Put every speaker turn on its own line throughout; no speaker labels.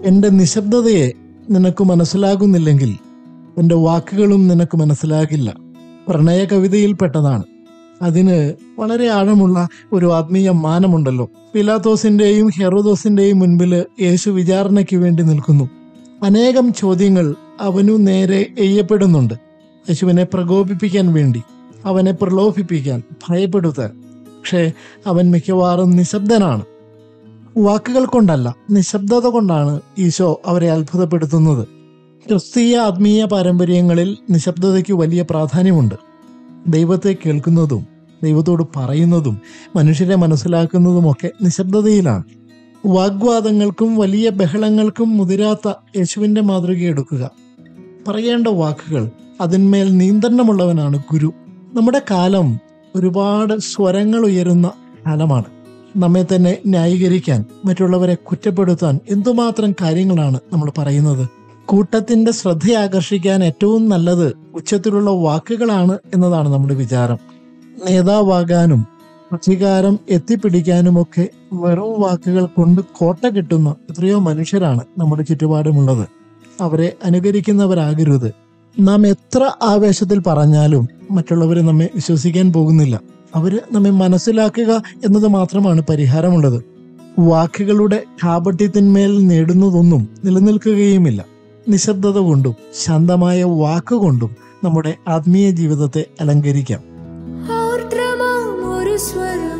എൻ്റെ നിശബ്ദതയെ നിനക്ക് മനസ്സിലാകുന്നില്ലെങ്കിൽ എൻ്റെ വാക്കുകളും നിനക്ക് മനസ്സിലാകില്ല പ്രണയ കവിതയിൽപ്പെട്ടതാണ് അതിന് വളരെ ആഴമുള്ള ഒരു ആത്മീയ മാനമുണ്ടല്ലോ പിലാത്തോസിന്റെയും ഹെറോദോസിന്റെയും മുൻപിൽ യേശു വിചാരണയ്ക്ക് വേണ്ടി നിൽക്കുന്നു അനേകം ചോദ്യങ്ങൾ അവനു നേരെ എയ്യപ്പെടുന്നുണ്ട് യേശുവിനെ പ്രകോപിപ്പിക്കാൻ വേണ്ടി അവനെ പ്രലോഭിപ്പിക്കാൻ ഭയപ്പെടുത്താൻ പക്ഷേ അവൻ മിക്കവാറും നിശബ്ദനാണ് വാക്കുകൾ കൊണ്ടല്ല നിശബ്ദത കൊണ്ടാണ് ഈശോ അവരെ അത്ഭുതപ്പെടുത്തുന്നത് ക്രിസ്തീയ ആത്മീയ പാരമ്പര്യങ്ങളിൽ നിശബ്ദതയ്ക്ക് വലിയ പ്രാധാന്യമുണ്ട് ദൈവത്തെ കേൾക്കുന്നതും ദൈവത്തോട് പറയുന്നതും മനുഷ്യരെ മനസ്സിലാക്കുന്നതുമൊക്കെ നിശബ്ദതയിലാണ് വാഗ്വാദങ്ങൾക്കും വലിയ ബഹളങ്ങൾക്കും മുതിരാത്ത യേശുവിൻ്റെ മാതൃക എടുക്കുക പറയേണ്ട വാക്കുകൾ അതിന്മേൽ നിയന്ത്രണമുള്ളവനാണ് ഗുരു നമ്മുടെ കാലം ഒരുപാട് സ്വരങ്ങൾ ഉയരുന്ന കാലമാണ് നമ്മെ തന്നെ ന്യായീകരിക്കാൻ മറ്റുള്ളവരെ കുറ്റപ്പെടുത്താൻ എന്തുമാത്രം കാര്യങ്ങളാണ് നമ്മൾ പറയുന്നത് കൂട്ടത്തിന്റെ ശ്രദ്ധയാകർഷിക്കാൻ ഏറ്റവും നല്ലത് ഉച്ചത്തിലുള്ള വാക്കുകളാണ് എന്നതാണ് നമ്മുടെ വിചാരം നേതാവാകാനും അധികാരം എത്തിപ്പിടിക്കാനുമൊക്കെ വെറും വാക്കുകൾ കൊണ്ട് കോട്ട കിട്ടുന്ന എത്രയോ മനുഷ്യരാണ് നമ്മുടെ ചുറ്റുപാടുമുള്ളത് അവരെ അനുകരിക്കുന്നവരാകരുത് നാം എത്ര ആവേശത്തിൽ പറഞ്ഞാലും മറ്റുള്ളവർ നമ്മെ വിശ്വസിക്കാൻ പോകുന്നില്ല അവര് നമ്മെ മനസ്സിലാക്കുക എന്നത് മാത്രമാണ് പരിഹാരമുള്ളത് വാക്കുകളുടെ കാപട്യത്തിന്മേൽ നേടുന്നതൊന്നും നിലനിൽക്കുകയുമില്ല നിശബ്ദത കൊണ്ടും ശാന്തമായ വാക്കുകൊണ്ടും നമ്മുടെ ആത്മീയ ജീവിതത്തെ അലങ്കരിക്കാം
ആർദ്രമാം ഒരു സ്വരം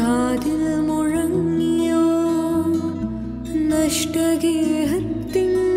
കാതിൽ മുഴങ്ങിയോ നഷ്ടഗേഹത്തിൻ